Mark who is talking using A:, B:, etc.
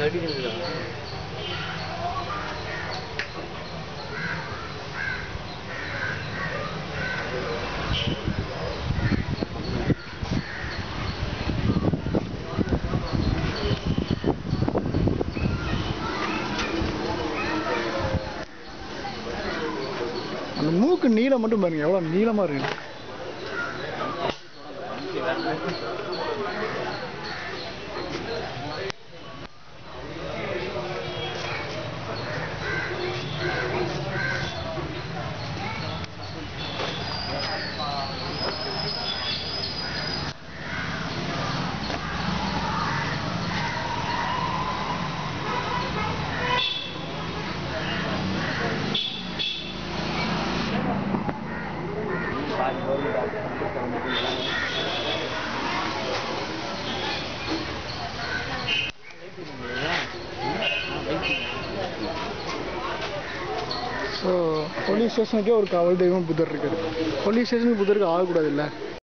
A: கடிக்குதுடா
B: அந்த மூக்கு நீளம் மட்டும் பாருங்க எவ்வளோ நீளமாக இருக்கு ஸோ போலீஸ் ஸ்டேஷனுக்கே ஒரு காவல் தெய்வம் புத்தர் இருக்குது போலீஸ் ஸ்டேஷனுக்கு புத்தருக்கு ஆகக்கூடாது இல்லை